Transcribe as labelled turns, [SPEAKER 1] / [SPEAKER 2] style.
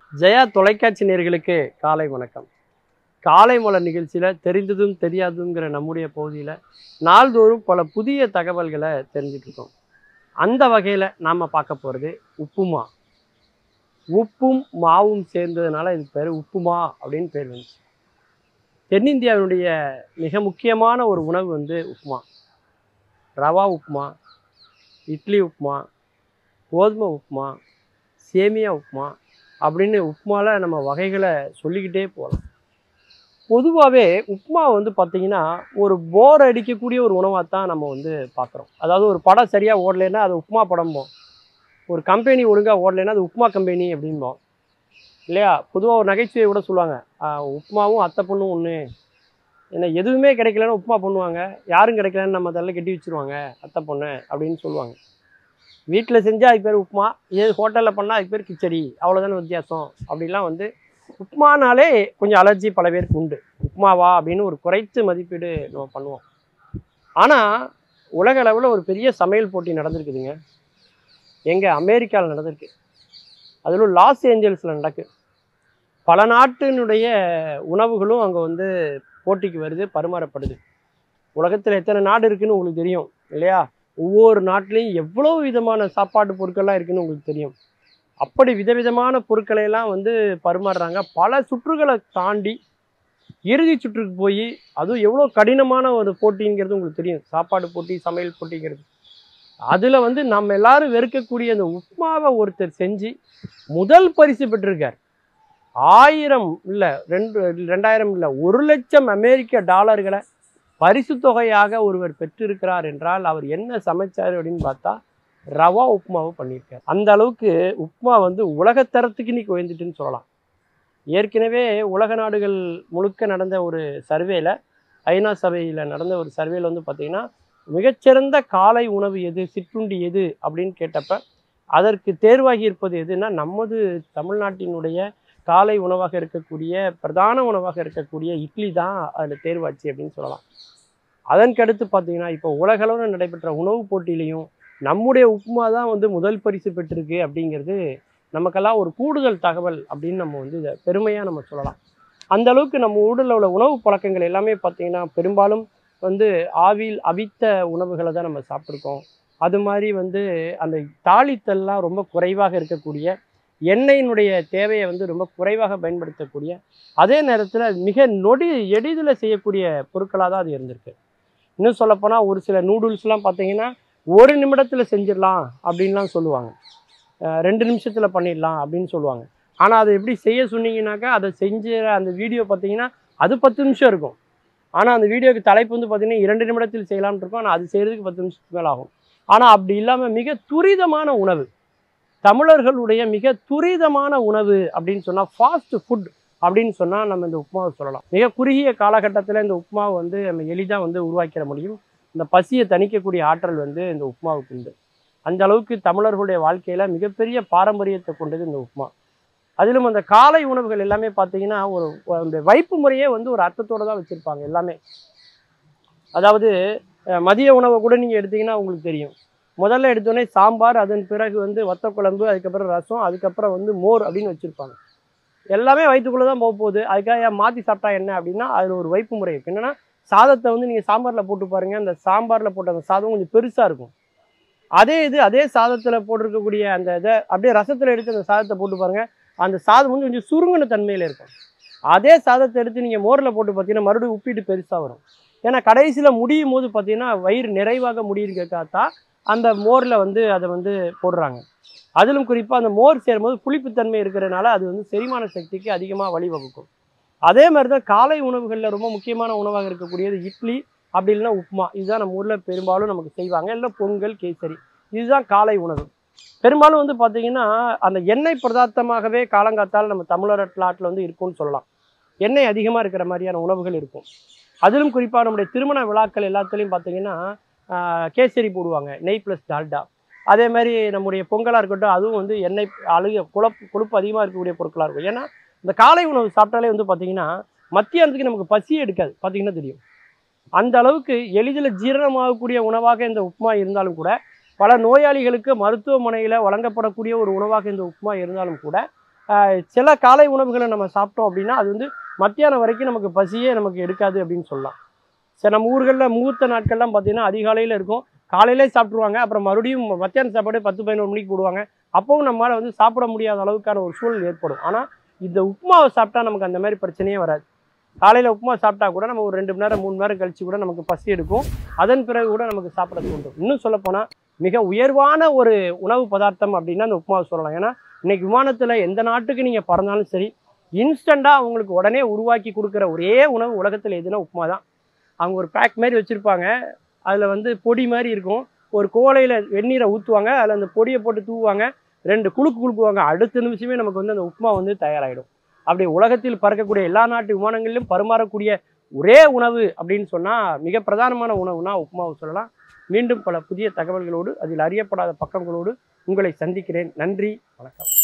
[SPEAKER 1] ஜெயா தொலைக்காட்சி நேயர்களுக்கு காலை வணக்கம் காலை மலர் நிகழ்ச்சியில் தெரிந்ததும் தெரியாதுங்கிற நம்முடைய பகுதியில் நாள்தோறும் பல புதிய தகவல்களை தெரிஞ்சுட்டு இருக்கோம் அந்த வகையில் நாம் பார்க்க போகிறது உப்புமா உப்பும் மாவும் சேர்ந்ததுனால இதுக்கு பேர் உப்புமா அப்படின்னு பேர் வந்துச்சு தென்னிந்தியாவினுடைய மிக முக்கியமான ஒரு உணவு வந்து உப்புமா ரவா உப்புமா இட்லி உப்புமா கோதுமை உப்புமா சேமியா உப்புமா அப்படின்னு உப்புமாவில் நம்ம வகைகளை சொல்லிக்கிட்டே போகலாம் பொதுவாகவே உப்புமா வந்து பார்த்திங்கன்னா ஒரு போர் அடிக்கக்கூடிய ஒரு உணவாக தான் நம்ம வந்து பார்க்குறோம் அதாவது ஒரு படம் சரியாக ஓடலைன்னா அது உப்புமா படம்போம் ஒரு கம்பெனி ஒழுங்காக ஓடலைன்னா அது உப்புமா கம்பெனி அப்படிம்போம் இல்லையா பொதுவாக ஒரு நகைச்சுவை கூட சொல்லுவாங்க ஆஹ் உப்புமாவும் அத்தை பொண்ணும் ஒன்று ஏன்னா எதுவுமே கிடைக்கலன்னா உப்புமா பண்ணுவாங்க யாரும் கிடைக்கலன்னு நம்ம அதெல்லாம் கட்டி வச்சுருவாங்க அத்தை பொண்ணு அப்படின்னு சொல்லுவாங்க வீட்டில் செஞ்சால் அதுக்கு பேர் உப்புமா இதே ஹோட்டலில் பண்ணால் அதுக்கு பேர் கிச்சடி அவ்வளோதானே வித்தியாசம் அப்படிலாம் வந்து உப்புமானாலே கொஞ்சம் அலர்ஜி பல பேருக்கு உண்டு உப்புமாவா அப்படின்னு ஒரு குறைத்து மதிப்பீடு நம்ம பண்ணுவோம் ஆனால் உலக அளவில் ஒரு பெரிய சமையல் போட்டி நடந்திருக்குதுங்க எங்கே அமெரிக்காவில் நடந்திருக்கு அதிலும் லாஸ் ஏஞ்சல்ஸில் நடக்கு பல நாட்டினுடைய உணவுகளும் அங்கே வந்து போட்டிக்கு வருது பரிமாறப்படுது உலகத்தில் எத்தனை நாடு இருக்குன்னு உங்களுக்கு தெரியும் இல்லையா ஒவ்வொரு நாட்டிலையும் எவ்வளோ விதமான சாப்பாட்டு பொருட்கள்லாம் இருக்குன்னு உங்களுக்கு தெரியும் அப்படி விதவிதமான பொருட்களை எல்லாம் வந்து பரிமாறுறாங்க பல சுற்றுகளை தாண்டி இறுதி சுற்றுக்கு போய் அதுவும் எவ்வளோ கடினமான ஒரு போட்டிங்கிறது உங்களுக்கு தெரியும் சாப்பாடு போட்டி சமையல் போட்டிங்கிறது அதில் வந்து நம்ம எல்லாரும் வெறுக்கக்கூடிய அந்த உப்மாவை ஒருத்தர் செஞ்சு முதல் பரிசு பெற்றிருக்கார் ஆயிரம் இல்லை ரெண்டு ரெண்டாயிரம் இல்லை ஒரு லட்சம் அமெரிக்க டாலர்களை பரிசு தொகையாக ஒருவர் பெற்றிருக்கிறார் என்றால் அவர் என்ன சமைச்சார் அப்படின்னு பார்த்தா ரவா உப்புமாவை பண்ணியிருக்கார் அந்த அளவுக்கு உப்புமா வந்து உலகத்தரத்துக்கு இன்னைக்கு உயர்ந்துட்டுன்னு சொல்லலாம் ஏற்கனவே உலக நாடுகள் முழுக்க நடந்த ஒரு சர்வேல ஐநா சபையில் நடந்த ஒரு சர்வேல வந்து பார்த்தீங்கன்னா மிகச்சிறந்த காலை உணவு எது சிற்றுண்டி எது அப்படின்னு கேட்டப்ப அதற்கு தேர்வாகி இருப்பது எதுன்னா நமது தமிழ்நாட்டினுடைய காலை உணவாக இருக்கக்கூடிய பிரதான உணவாக இருக்கக்கூடிய இட்லி தான் அதில் தேர்வாச்சு அப்படின்னு சொல்லலாம் அதற்கடுத்து பார்த்தீங்கன்னா இப்போ உலகளவில் நடைபெற்ற உணவுப் போட்டியிலையும் நம்முடைய உப்புமா தான் வந்து முதல் பரிசு பெற்றிருக்கு அப்படிங்கிறது நமக்கெல்லாம் ஒரு கூடுதல் தகவல் அப்படின்னு நம்ம வந்து இதை பெருமையாக நம்ம சொல்லலாம் அந்த அளவுக்கு நம்ம உடலில் உள்ள உணவு பழக்கங்கள் எல்லாமே பார்த்தீங்கன்னா பெரும்பாலும் வந்து ஆவியில் அவித்த உணவுகளை தான் நம்ம சாப்பிட்ருக்கோம் அது மாதிரி வந்து அந்த தாளித்தல்லாம் ரொம்ப குறைவாக இருக்கக்கூடிய எண்ணெயினுடைய தேவையை வந்து ரொம்ப குறைவாக பயன்படுத்தக்கூடிய அதே நேரத்தில் மிக நொடி எளிதில் செய்யக்கூடிய பொருட்களாக தான் அது இருந்திருக்கு இன்னும் சொல்லப்போனால் ஒரு சில நூடுல்ஸ்லாம் பார்த்தீங்கன்னா ஒரு நிமிடத்தில் செஞ்சிடலாம் அப்படின்லாம் சொல்லுவாங்க அஹ் ரெண்டு நிமிஷத்தில் பண்ணிடலாம் அப்படின்னு சொல்லுவாங்க ஆனால் அதை எப்படி செய்ய சொன்னீங்கன்னாக்கா அதை செஞ்ச அந்த வீடியோ பார்த்தீங்கன்னா அது பத்து நிமிஷம் இருக்கும் ஆனால் அந்த வீடியோக்கு தலைப்பு வந்து பார்த்தீங்கன்னா இரண்டு நிமிடத்தில் செய்யலாம்னு இருக்கும் ஆனால் அது செய்கிறதுக்கு பத்து நிமிஷத்துக்கு மேலே ஆகும் ஆனால் அப்படி இல்லாமல் மிக துரிதமான உணவு தமிழர்களுடைய மிக துரிதமான உணவு அப்படின்னு சொன்னால் ஃபாஸ்ட் ஃபுட் அப்படின்னு சொன்னால் நம்ம இந்த உப்புமாவை சொல்லலாம் மிக குறுகிய காலகட்டத்தில் இந்த உப்புமாவை வந்து நம்ம எளிதாக வந்து உருவாக்கிட முடியும் இந்த பசியை தணிக்கக்கூடிய ஆற்றல் வந்து இந்த உப்புமாவுக்கு உண்டு அந்த அளவுக்கு தமிழர்களுடைய வாழ்க்கையில் மிகப்பெரிய பாரம்பரியத்தை கொண்டது இந்த உப்புமா அதிலும் அந்த காலை உணவுகள் எல்லாமே பார்த்தீங்கன்னா ஒரு அந்த வைப்பு முறையே வந்து ஒரு அர்த்தத்தோடு தான் வச்சுருப்பாங்க எல்லாமே அதாவது அஹ், மதிய உணவை கூட நீங்கள் எடுத்தீங்கன்னா உங்களுக்கு தெரியும் முதல்ல எடுத்தோடனே சாம்பார் அதன் பிறகு வந்து வத்த குழம்பு அதுக்கப்புறம் ரசம் அதுக்கப்புறம் வந்து மோர் அப்படின்னு வச்சுருப்பாங்க எல்லாமே வயிற்றுக்குள்ளே தான் போக போகுது அதுக்காக ஏன் மாற்றி சாப்பிட்டா என்ன அப்படின்னா அதில் ஒரு வைப்பு முறை இருக்கு என்னன்னா சாதத்தை வந்து நீங்கள் சாம்பாரில் போட்டு பாருங்க அந்த சாம்பாரில் போட்ட அந்த சாதம் கொஞ்சம் பெருசாக இருக்கும் அதே இது அதே சாதத்தில் போட்டிருக்கக்கூடிய அந்த இதை அப்படியே ரசத்தில் எடுத்து அந்த சாதத்தை போட்டு பாருங்க அந்த சாதம் வந்து கொஞ்சம் சுருங்கின தன்மையில் இருக்கும் அதே சாதத்தை எடுத்து நீங்கள் மோரில் போட்டு பார்த்தீங்கன்னா மறுபடியும் உப்பிட்டு பெருசாக வரும் ஏன்னா கடைசியில் முடியும் போது பார்த்தீங்கன்னா வயிறு நிறைவாக முடியிருக்கத்தான் அந்த மோரில் வந்து அதை வந்து போடுறாங்க அதிலும் குறிப்பாக அந்த மோர் சேரும்போது புளிப்புத்தன்மை இருக்கிறதுனால அது வந்து செரிமான சக்திக்கு அதிகமாக வழிவகுக்கும் அதே மாதிரி தான் காலை உணவுகளில் ரொம்ப முக்கியமான உணவாக இருக்கக்கூடியது இட்லி அப்படி இல்லைன்னா உப்புமா இதுதான் நம்ம ஊரில் பெரும்பாலும் நமக்கு செய்வாங்க இல்லை பொங்கல் கேசரி இதுதான் காலை உணவு பெரும்பாலும் வந்து பார்த்தீங்கன்னா அந்த எண்ணெய் பதார்த்தமாகவே காலங்காத்தால் நம்ம தமிழர் நாட்டில் வந்து இருக்கும்னு சொல்லலாம் எண்ணெய் அதிகமாக இருக்கிற மாதிரியான உணவுகள் இருக்கும் அதிலும் குறிப்பாக நம்முடைய திருமண விழாக்கள் எல்லாத்துலேயும் பார்த்தீங்கன்னா ஆஹ், கேசரி போடுவாங்க நெய் ப்ளஸ் டால்டா அதே மாதிரி நம்முடைய பொங்கலாக இருக்கட்டும் அதுவும் வந்து எண்ணெய் அழுக குழப்பு கொழுப்பு அதிகமாக இருக்கக்கூடிய பொருட்களாக இருக்கும் ஏன்னா இந்த காலை உணவு சாப்பிட்டாலே வந்து பார்த்தீங்கன்னா மத்தியானத்துக்கு நமக்கு பசியே எடுக்காது பார்த்தீங்கன்னா தெரியும் அந்த அளவுக்கு எளிதில் ஜீரணமாகக்கூடிய உணவாக இந்த உப்புமா இருந்தாலும் கூட பல நோயாளிகளுக்கு மருத்துவமனையில் வழங்கப்படக்கூடிய ஒரு உணவாக இந்த உப்புமா இருந்தாலும் கூட ஆஹ் சில காலை உணவுகளை நம்ம சாப்பிட்டோம் அப்படின்னா அது வந்து மத்தியானம் வரைக்கும் நமக்கு பசியே நமக்கு எடுக்காது அப்படின்னு சொல்லலாம் சரி நம்ம ஊர்களில் முகூர்த்த நாட்கள்லாம் பார்த்தீங்கன்னா அதிகாலையில் இருக்கும் காலையிலே சாப்பிட்ருவாங்க அப்புறம் மறுபடியும் மத்தியான சாப்பாடு பத்து பதினோரு மணிக்கு போடுவாங்க அப்பவும் நம்மளால் வந்து சாப்பிட முடியாத அளவுக்கான ஒரு சூழல் ஏற்படும் ஆனால் இந்த உப்புமாவை சாப்பிட்டா நமக்கு அந்த மாதிரி பிரச்சனையே வராது காலையில் உப்புமா சாப்பிட்டா கூட நம்ம ஒரு ரெண்டு மணி நேரம் மூணு மணி நேரம் கழிச்சு கூட நமக்கு பசி எடுக்கும் அதன் பிறகு கூட நமக்கு சாப்பிட தூண்டும் இன்னும் சொல்லப்போனால் மிக உயர்வான ஒரு உணவு பதார்த்தம் அப்படின்னா அந்த உப்புமாவை சொல்லலாம் ஏன்னா இன்னைக்கு விமானத்தில் எந்த நாட்டுக்கு நீங்கள் பறந்தாலும் சரி இன்ஸ்டண்ட்டாக அவங்களுக்கு உடனே உருவாக்கி கொடுக்குற ஒரே உணவு உலகத்தில் எதுனா உப்புமா தான் அவங்க ஒரு பேக் மாதிரி வச்சுருப்பாங்க அதில் வந்து பொடி மாதிரி இருக்கும் ஒரு கோலையில் வெந்நீரை ஊற்றுவாங்க அதில் அந்த பொடியை போட்டு தூவுவாங்க ரெண்டு குலுக்கு குலுக்குவாங்க அடுத்த நிமிஷமே நமக்கு வந்து அந்த உப்புமா வந்து தயாராகிடும் அப்படி உலகத்தில் பறக்கக்கூடிய எல்லா நாட்டு விமானங்களிலும் பரிமாறக்கூடிய ஒரே உணவு அப்படின்னு சொன்னால் மிக பிரதானமான உணவுனா உப்புமாவை சொல்லலாம் மீண்டும் பல புதிய தகவல்களோடு அதில் அறியப்படாத பக்கங்களோடு உங்களை சந்திக்கிறேன் நன்றி வணக்கம்